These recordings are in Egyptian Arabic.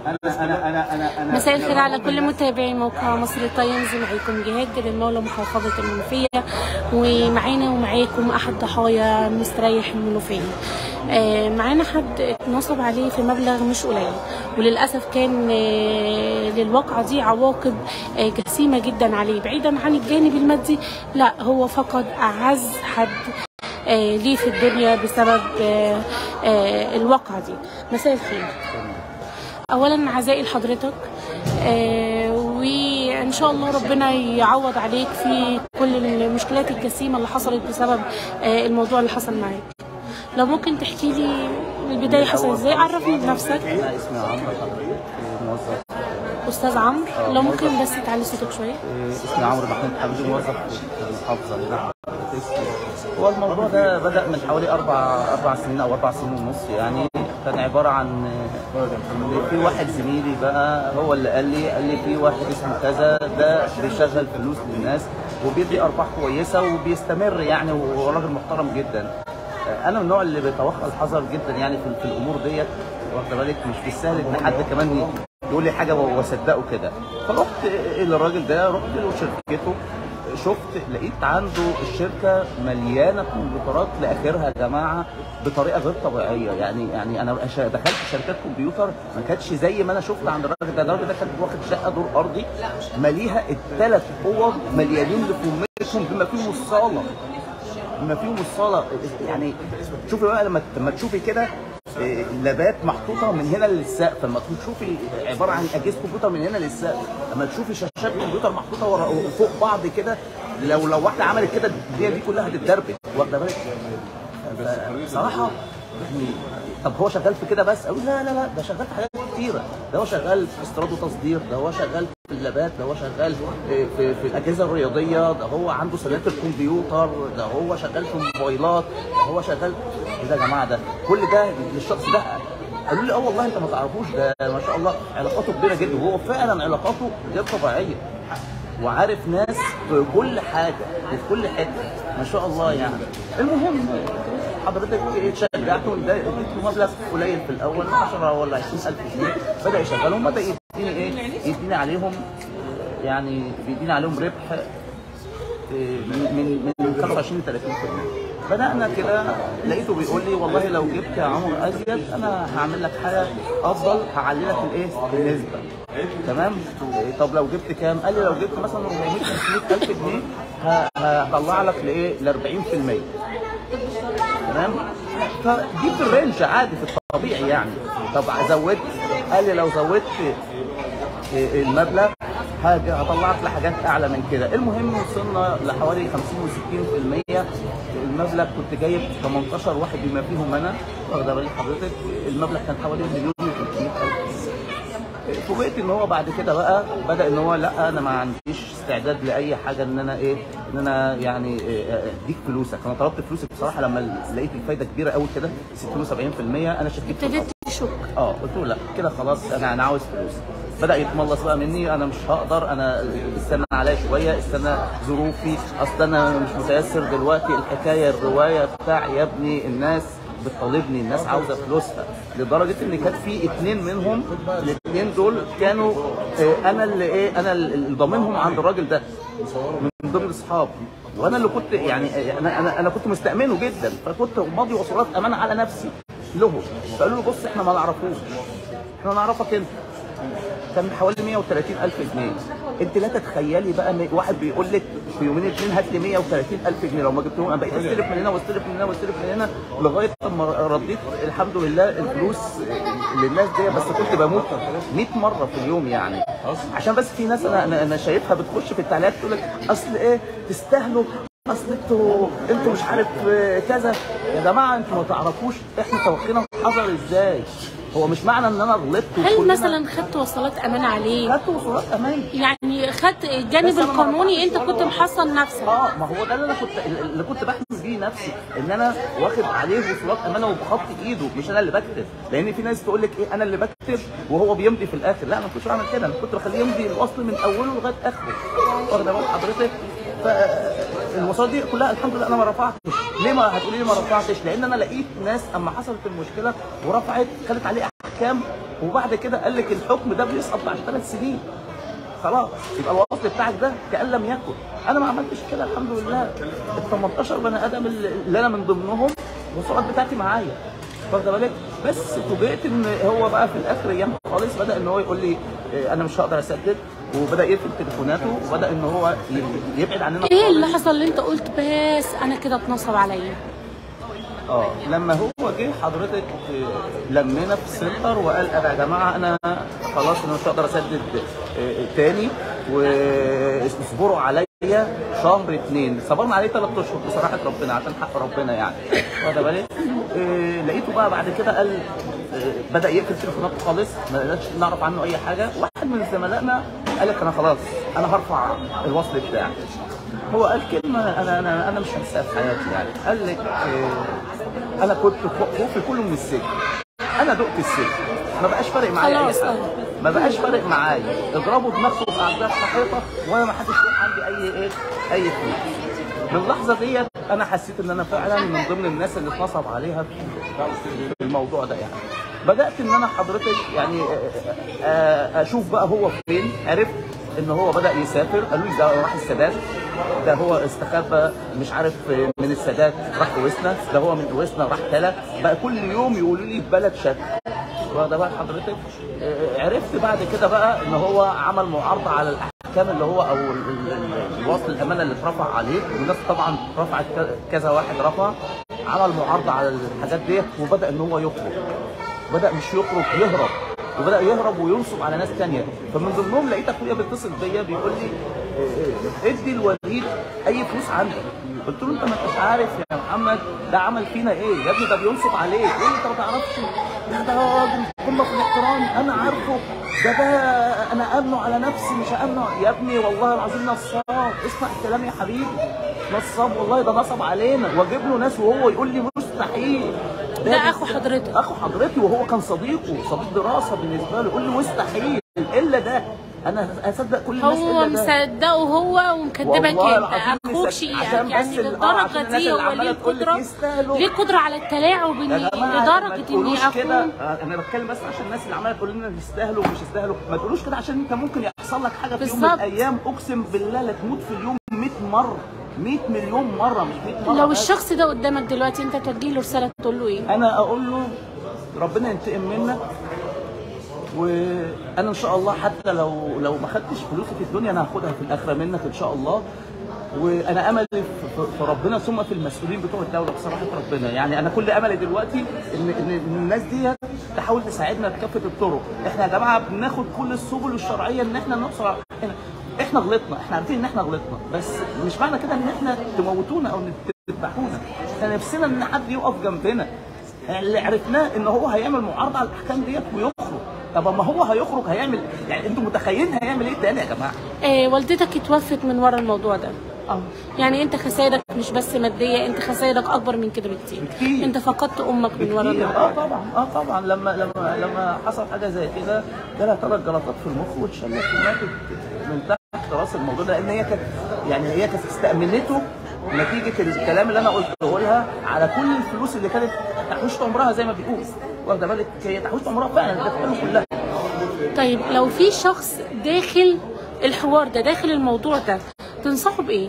انا انا انا انا انا مساء الخير على كل متابعي موقع مصر تايمز معاكم جهاد للمولى محافظة المنوفية ومعانا ومعاكم أحد ضحايا مستريح المنوفية آه، معانا حد اتنصب عليه في مبلغ مش قليل وللأسف كان آه، للواقعة دي عواقب آه، جسيمة جدا عليه بعيدا عن الجانب المادي لا هو فقد أعز حد آه، ليه في الدنيا بسبب آه، آه، الواقعة دي مساء الخير اولا عزائي لحضرتك آه وان شاء الله ربنا يعوض عليك في كل المشكلات الجسيمه اللي حصلت بسبب آه الموضوع اللي حصل معاك لو ممكن تحكي لي من البدايه حصل ازاي عرفني بنفسك انا اسمي عمرو حضرتك موظف استاذ عمرو لو ممكن بس تعلي صوتك شويه إيه، اسمي عمرو محمود حمدي موظف في المحافظه هنا هو الموضوع ده بدا من حوالي اربع اربع سنين او اربع سنين ونص يعني كان عباره عن إن في واحد زميلي بقى هو اللي قال لي قال لي في واحد اسمه كذا ده بيشغل فلوس للناس وبيدي ارباح كويسه وبيستمر يعني وراجل محترم جدا انا من النوع اللي بيتوخى الحذر جدا يعني في, في الامور ديت واخد بالك مش بالسهل ان حد كمان يقول لي حاجه واصدقه كده فرحت للراجل ده رحت له شركته شفت لقيت عنده الشركه مليانه كمبيوترات لاخرها يا جماعه بطريقه غير طبيعيه يعني يعني انا شا- دخلت شركات كمبيوتر ما كانتش زي ما انا شفت عند الراجل ده الراجل ده كان واخد شقه دور ارضي ماليها الثلاث اوض مليانين لكميتهم بما فيهم الصاله بما فيهم الصاله يعني شوفي بقى لما لما تشوفي كده إيه، لابات محطوطه من هنا للسقف لما تشوفي عباره عن اجهزه كمبيوتر من هنا للسقف لما تشوفي شاشات كمبيوتر محطوطه ورا فوق بعض كده لو لو واحده عملت كده الدنيا دي كلها هتتدربك واخده بالك بصراحه يعني طب هو شغال في كده بس اقول لا لا لا ده شغال في حاجات كتيره ده هو شغال في استيراد وتصدير ده هو شغال في اللابات ده هو شغال في, في, في الاجهزه الرياضيه ده هو عنده سلات الكمبيوتر ده هو شغال في الموبايلات ده هو شغال ايه ده يا جماعه ده كل ده للشخص ده قالوا لي اه والله انت ما تعرفوش ده ما شاء الله علاقاته كبيره جدا وهو فعلا علاقاته غير طبيعيه وعارف ناس في كل حاجه وفي كل حته ما شاء الله يعني المهم حضرتك اتشجعت وده اديت له مبلغ قليل في الاول 10 ولا 20000 جنيه بدا يشغلهم بدا يديني ايه يديني عليهم يعني بيديني عليهم ربح إيه، من من من 25 ل 30% بدانا كده لقيته بيقول لي والله لو جبت يا عمرو ازيد انا هعمل لك حاجه افضل هعلي لك الايه النسبه تمام إيه، طب لو جبت كام قال لي لو جبت مثلا 400 500 الف جنيه ه- هطلع لك لايه ل 40% تمام فدي في الرينج عادي في الطبيعي يعني طب زودت قال لي لو زودت المبلغ حاجه هطلع لك لحاجات اعلى من كده المهم وصلنا لحوالي 50 و60% المبلغ كنت جايب 18 واحد بما فيهم انا واخده بالك حضرتك المبلغ كان حوالي مليون و300 الف فوجئت ان هو بعد كده بقى بدا ان هو لا انا ما عنديش استعداد لاي حاجه ان انا ايه ان انا يعني إيه، اديك فلوسك انا طلبت فلوسك بصراحه لما لقيت الفايده كبيره قوي كده 60 و70% انا شكيت في ابتديت الأرض. تشك اه قلت له لا كده خلاص انا انا عاوز فلوس بدا يتملص بقى مني انا مش هقدر انا استنى عليا شويه استنى ظروفي اصل انا مش متيسر دلوقتي الحكايه الروايه بتاع يا ابني الناس بتطالبني الناس عاوزه فلوسها لدرجه ان كان في اتنين منهم الاثنين دول كانوا آه، انا اللي ايه انا اللي ضامنهم عند الراجل ده من ضمن اصحابي وانا اللي كنت يعني آه، انا انا انا كنت مستامنه جدا فكنت ماضي وصولات امانه على نفسي لهم فقالوا له بص احنا ما نعرفوش احنا نعرفك انت كان حوالي 130 الف جنيه انت لا تتخيلي بقى ان واحد بيقول لك في يومين اتنين هات لي 130 الف جنيه لو ما جبتهم انا بقيت استلف من هنا واستلف من هنا واستلف من هنا لغايه ما رديت الحمد لله الفلوس للناس دي بس كنت بموت 100 مره في اليوم يعني عشان بس في ناس انا انا, أنا شايفها بتخش في التعليقات تقول لك اصل ايه تستاهلوا اصل انتوا انتوا مش عارف آه، كذا يا جماعه انتوا ما تعرفوش احنا توخينا الحذر ازاي هو مش معنى ان انا غلطت هل وكلنا- مثلا خدت وصلات امانه عليه خدت وصولات امان يعني خدت الجانب بس أنا ما القانوني رفعتش انت كنت ولا- محصن نفسك اه ما هو ده اللي انا كنت اللي كنت بحمل بيه نفسي ان انا واخد عليه وصولات امانه وبخط ايده مش انا اللي بكتب لان في ناس تقول لك ايه انا اللي بكتب وهو بيمضي في الاخر لا انا ما كنتش بعمل كده انا كنت بخليه يمضي الوصل من اوله لغايه اخره واخد بال حضرتك فالوصولات دي كلها الحمد لله انا ما رفعتش ليه ما هتقولي لي ما رفعتش لان انا لقيت ناس اما حصلت المشكله ورفعت خدت عليه احكام وبعد كده قال لك الحكم ده بيسقط بعد ثلاث سنين خلاص يبقى الوصل بتاعك ده كان لم يكن انا ما عملتش كده الحمد لله ال 18 بني ادم اللي اللي انا من ضمنهم والصورات بتاعتي معايا واخده بالك بس فوجئت ان هو بقى في الاخر ايام خالص بدا ان هو يقول لي إيه، انا مش هقدر اسدد وبدا يقفل تليفوناته وبدا ان هو ي- يبعد عننا ايه خالص. اللحظه اللي انت قلت بس انا كده اتنصب عليا اه لما هو جه حضرتك آه، لمينا في السنتر وقال انا يا جماعه انا خلاص انا مش هقدر اسدد آه، تاني واصبروا عليا شهر اتنين صبرنا عليه ثلاث اشهر بصراحه ربنا عشان حق ربنا يعني واخد بالك آه، لقيته بقى بعد كده قال آه، بدا يقفل تليفوناته خالص ما قدرناش نعرف عنه اي حاجه واحد من زملائنا قال لك انا خلاص انا هرفع الوصل بتاعي هو قال كلمة أنا أنا أنا مش هنساها في حياتي يعني قال لك آه، أنا كنت خو- خوفي كله من السجن أنا دقت السجن ما بقاش فارق معايا خلاص، أي حاجة آه. ما بقاش فارق معايا اضربوا دماغكم في أعداء الحيطة وأنا ما حدش يقول عندي أي إيه أي فلوس من اللحظة ديت أنا حسيت إن أنا فعلا من ضمن الناس اللي اتنصب عليها في في الموضوع ده يعني بدأت إن أنا حضرتك يعني آه، آه، أشوف بقى هو فين عرفت ان هو بدا يسافر قالوا لي ده راح السادات ده هو استخبى مش عارف من السادات راح وسنا ده هو من وسنا راح تلا بقى كل يوم يقولوا لي في بلد شكل واخده بقى حضرتك آه، عرفت بعد كده بقى ان هو عمل معارضه على الاحكام اللي هو او ال- ال- ال- الوصل الامانه اللي اترفع عليه والناس طبعا رفعت ك- كذا واحد رفع عمل معارضه على الحاجات ديت وبدا ان هو يخرج بدا مش يخرج يهرب وبدا يهرب وينصب على ناس تانية فمن ضمنهم لقيت اخويا بيتصل بيا بيقول لي إيه، ادي الوليد اي فلوس عندك قلت له انت ما انتش عارف يا محمد ده عمل فينا ايه يا ابني ده بينصب عليك ايه انت ما تعرفش ده ده راجل قمه في الاحترام انا عارفه ده ده انا امنه على نفسي مش امنه يا ابني والله العظيم نصاب اسمع الكلام يا حبيبي نصاب والله ده نصب علينا واجيب له ناس وهو يقول لي مستحيل ده أخو حضرتك. اخو حضرتي وهو كان صديقه صديق دراسه بالنسبه له يقول لي مستحيل الا ده انا اصدق كل الناس هو الا ده مصدقه هو ومكدبك والله انت العظيم اخوك مصدق. شقيقك عشان يعني بس ال- آه، عشان للدرجه الناس دي اللي هو عمالة ليه تقول لك قدره يستاهلوا. ليه قدره على التلاعب إن- يا جماعه ما لدرجه ان تقولوش كده اخوه آه، انا بتكلم بس عشان الناس اللي عماله تقول لنا يستاهلوا ومش يستاهلوا ما تقولوش كده عشان انت ممكن يحصل لك حاجه في يوم من بالظبط. الايام اقسم بالله لا تموت في اليوم 100 مره 100 مليون مره مش 100 مره لو بس. الشخص ده قدامك دلوقتي انت توجه له رساله تقول له ايه انا اقول له ربنا ينتقم منك وانا ان شاء الله حتى لو لو ما خدتش فلوسي في الدنيا انا هاخدها في الاخره منك ان شاء الله وانا املي في في ربنا ثم في المسؤولين بتوع الدوله بصراحه ربنا يعني انا كل املي دلوقتي ان ان إن الناس دي تحاول تساعدنا بكافه الطرق احنا يا جماعه بناخد كل السبل الشرعيه ان احنا نحصل على حقنا احنا غلطنا احنا عارفين ان احنا غلطنا بس مش معنى كده ان احنا تموتونا او تذبحونا احنا نفسنا ان حد يقف جنبنا اللي عرفناه ان هو هيعمل معارضه على الاحكام ديت ويخرج طب اما هو هيخرج هيعمل يعني انتوا متخيلين هيعمل ايه تاني يا جماعه آه والدتك اتوفت من ورا الموضوع ده اه يعني انت خسائرك مش بس ماديه انت خسائرك اكبر من كده بكتير بكتير. انت فقدت امك من ورا كتير. الموضوع اه طبعا اه طبعا لما لما لما حصل حاجه زي كده جالها ثلاث جلطات في المخ واتشلت وماتت من تحت راس الموضوع ده لان هي كانت يعني هي كانت استأمنته نتيجه الكلام اللي انا قلته لها على كل الفلوس اللي كانت تحويشه عمرها زي ما بيقول واخده بالك هي تحويشه عمرها فعلا كانت كلها طيب لو في شخص داخل الحوار ده داخل الموضوع ده تنصحه بايه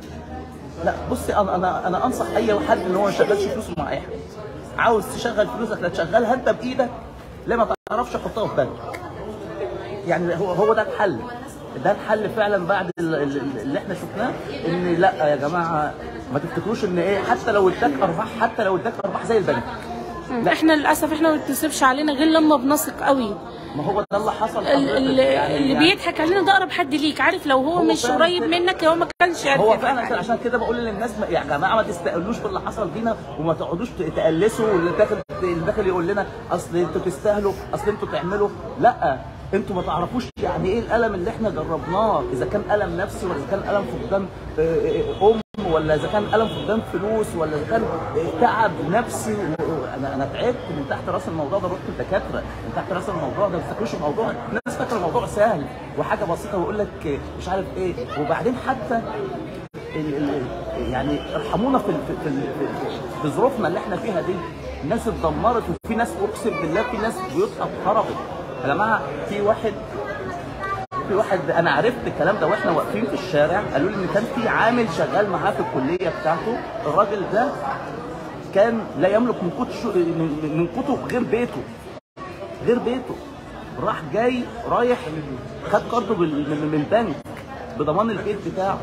لا بصي انا انا انا انصح اي حد ان هو ما يشغلش فلوسه مع اي حد عاوز تشغل فلوسك لا تشغلها انت بايدك لا ما تعرفش حطها في بنك يعني هو هو ده الحل ده الحل فعلا بعد ال- ال- اللي احنا شفناه ان لا يا جماعه ما تفتكروش ان ايه حتى لو اداك ارباح حتى لو اداك ارباح زي البنك لا. احنا للاسف احنا ما بتنسبش علينا غير لما بنثق قوي ما هو ده اللي حصل ال- حضرتك. ال- يعني- اللي يعني بيضحك علينا ده اقرب حد ليك عارف لو هو, هو مش فعلا قريب كده. منك هو ما كانش عارف هو يضحك فعلا عليك. كده عشان كده بقول للناس ما يا جماعه ما تستقلوش باللي حصل فينا وما تقعدوش تقلسوا واللي داخل اللي داخل يقول لنا اصل انتوا تستاهلوا اصل انتوا تعملوا لا انتوا ما تعرفوش يعني ايه الالم اللي احنا جربناه اذا كان الم نفسي ولا اذا كان الم فقدان آه، آه، ام ولا اذا كان الم فقدان فلوس ولا اذا كان آه، تعب نفسي و- و- انا انا تعبت من تحت راس الموضوع ده رحت الدكاتره من تحت راس الموضوع ده ما تفتكروش الموضوع الناس فاكره الموضوع سهل وحاجه بسيطه ويقول لك آه، مش عارف ايه وبعدين حتى ال ال يعني ارحمونا في في في, في, في ظروفنا اللي احنا فيها دي الناس اتدمرت وفي ناس اقسم بالله في ناس بيوتها اتخربت يا جماعه في واحد في واحد انا عرفت الكلام ده واحنا واقفين في الشارع قالوا لي ان كان في عامل شغال معاه في الكليه بتاعته الراجل ده كان لا يملك من قوت شو- من من قوته غير بيته غير بيته راح جاي رايح خد قرضه بال- من من البنك بضمان البيت بتاعه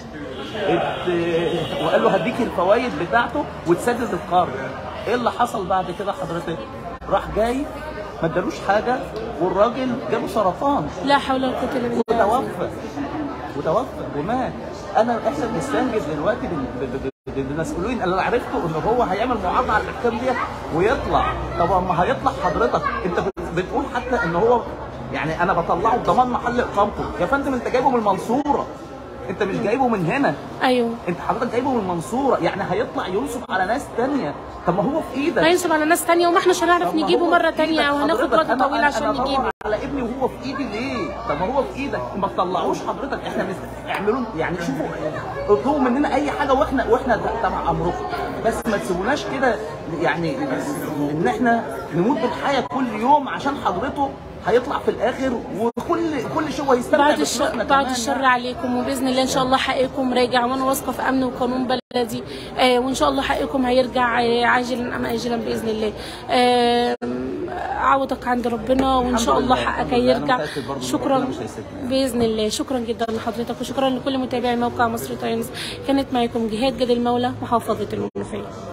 ات- وقال له هديك الفوائد بتاعته وتسدد القرض ايه اللي حصل بعد كده حضرتك راح جاي ما ادالوش حاجه والراجل جاله سرطان لا حول ولا قوه الا بالله وتوفى وتوفى ومات انا احنا بنستنجد دلوقتي بال- ب- ب- ب- بالمسؤولين اللي عرفته ان هو هيعمل معارضه على الاحكام ديت ويطلع طب اما هيطلع حضرتك انت بت- بتقول حتى ان هو يعني انا بطلعه بضمان محل اقامته يا فندم انت جايبه من المنصوره انت مش جايبه من هنا ايوه انت حضرتك جايبه من المنصوره يعني هيطلع ينصب على ناس تانية طب ما هو في ايدك هينصب على ناس تانية وما احناش هنعرف طب ما نجيبه هو مرة في تانية إيدك او هناخد حضرتك. وقت أنا- طويل أنا- عشان أنا بدور نجيبه على ابني وهو في ايدي ليه؟ طب ما هو في ايدك ما تطلعوش حضرتك احنا مس- اعملوا يعني شوفوا اطلبوا مننا اي حاجه واحنا واحنا تبع امركم بس ما تسيبوناش كده يعني ان احنا نموت بالحياه كل يوم عشان حضرته هيطلع في الاخر وكل كل شو هيستمتع بعد بفلوسنا الشر كمان بعد يعني. الشر عليكم وباذن الله ان شاء الله حقكم راجع وانا واثقه في امن وقانون بلدي آه وان شاء الله حقكم هيرجع آه عاجلا ام اجلا باذن الله آه عوضك عند ربنا وان شاء الحمد الله لله، حقك الحمد لله. أنا هيرجع متأكد برضه إن شكرا ربنا مش هيسيبنا. باذن الله شكرا جدا لحضرتك وشكرا لكل متابعي موقع مصر تايمز كانت معكم جهاد جد المولى محافظه المنوفيه